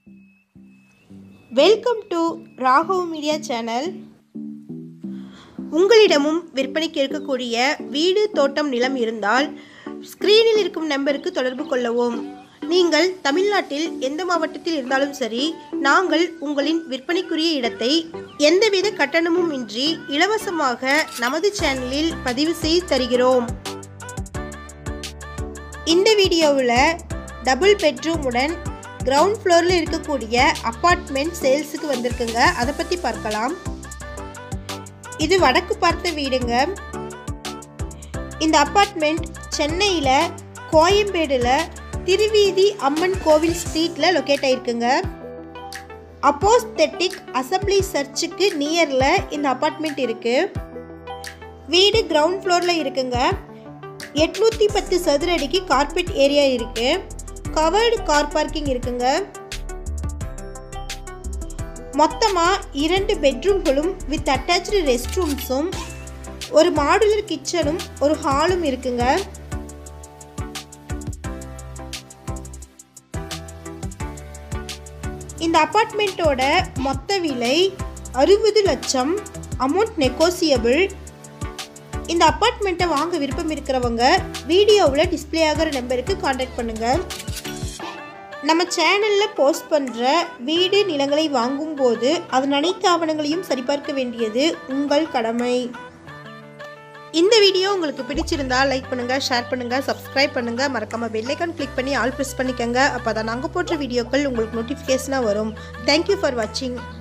welcome to Raghav media channel உங்களிடமும் விற்பனைக்கு இருக்கக்கூடிய வீடு தோட்டம் நிலம் இருந்தால் ஸ்க்ரீனில் இருக்கும் நம்பருக்கு தொடர்பு கொள்ளவும் நீங்கள் தமிழ்நாட்டில் எந்த மாவட்டத்தில் இருந்தாலும் சரி நாங்கள் உங்களின் விற்பனைக்குரிய இடத்தை எந்தவித கட்டணமும் இன்றி இலவசமாக நமது சேனலில் பதிவு செய்து தருகிறோம் இந்த வீடியோவில் டபுள் பெட்ரூமுடன் கிரவுண்ட் ஃப்ளோரில் இருக்கக்கூடிய அப்பார்ட்மெண்ட் சேல்ஸுக்கு வந்திருக்குங்க அதை பற்றி பார்க்கலாம் இது வடக்கு பார்த்த வீடுங்க இந்த அப்பார்ட்மெண்ட் சென்னையில் கோயம்பேடில் திருவீதி அம்மன் கோவில் ஸ்ட்ரீட்டில் லொக்கேட் ஆயிருக்குங்க அப்போஸ்தெட்டிக் அசம்பிளி சர்ச்சுக்கு நியரில் இந்த அப்பார்ட்மெண்ட் இருக்குது வீடு கிரவுண்ட் ஃப்ளோரில் இருக்குங்க எட்நூற்றி பத்து சதுர அடிக்கு கார்பெட் ஏரியா இருக்குது கவர்டு கார் பார்க்கிங் இருக்குங்க மொத்தமாக இரண்டு பெட்ரூம்களும் வித் அட்டாச்சு ரெஸ்ட் ரூம்ஸும் ஒரு மாடுலர் கிச்சனும் ஒரு ஹாலும் இருக்குங்க இந்த அப்பார்ட்மெண்ட்டோட மொத்த விலை அறுபது லட்சம் அமௌண்ட் நெகோசியபிள் இந்த அப்பார்ட்மெண்ட்டை வாங்க விருப்பம் இருக்கிறவங்க வீடியோவில் டிஸ்பிளே ஆகிற நம்பருக்கு காண்டாக்ட் பண்ணுங்கள் நம்ம சேனலில் போஸ்ட் பண்ணுற வீடு நிலங்களை வாங்கும்போது அதன் அனைத்து ஆவணங்களையும் சரிபார்க்க வேண்டியது உங்கள் கடமை இந்த வீடியோ உங்களுக்கு பிடிச்சிருந்தா லைக் பண்ணுங்கள் ஷேர் பண்ணுங்கள் சப்ஸ்கிரைப் பண்ணுங்கள் மறக்காமல் பெல்லைக்கான் கிளிக் பண்ணி ஆல் ப்ரெஸ் பண்ணிக்கோங்க அப்போ தான் நாங்கள் போடுற வீடியோக்கள் உங்களுக்கு நோட்டிஃபிகேஷனாக வரும் தேங்க்யூ ஃபார் வாட்சிங்